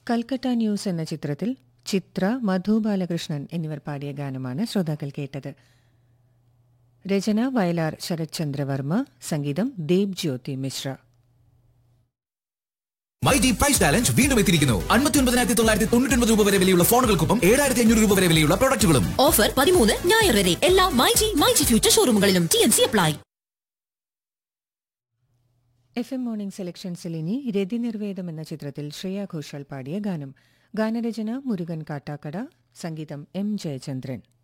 Calcutta news എന്ന ചിത്രത്തിൽ ചിത്ര മധു ബാലകൃഷ്ണൻ എന്നിവർ പാടിയ ഗാനമാണ് ശ്രോതാക്കൾ കേട്ടത് രചന വയലാർ ശരത് ചന്ദ്രവർമ്മ സംഗീതം Deb Jyoti Mishra myG price challenge വീണ്ടും എത്തിയിരിക്കുന്നു അൻപത്തി ഒൻപതിനായിരത്തി തൊള്ളായിരത്തി തൊണ്ണൂറ്റി ഒൻപത് രൂപ വരെ വിലയുള്ള ഫോണുകൾക്കൊപ്പം ഏഴായിരത്തി അഞ്ഞൂറ് രൂപ വരെ വിലയുള്ള പ്രൊഡക്റ്റുകളും ഓഫർ പതിമൂന്ന് ഞായർ വരെ എല്ലാ മൈജി മൈജി ഫ്യൂച്ചർ ഷോറൂമുകളിലും T N C apply F M morning സെലക്ഷൻസിൽ ഇനി രതി നിർവേദം എന്ന ചിത്രത്തിൽ ശ്രേയ ഘോഷാൽ പാടിയ ഗാനം ഗാനരചന മുരുകൻ കാട്ടാക്കട സംഗീതം എം ജയചന്ദ്രൻ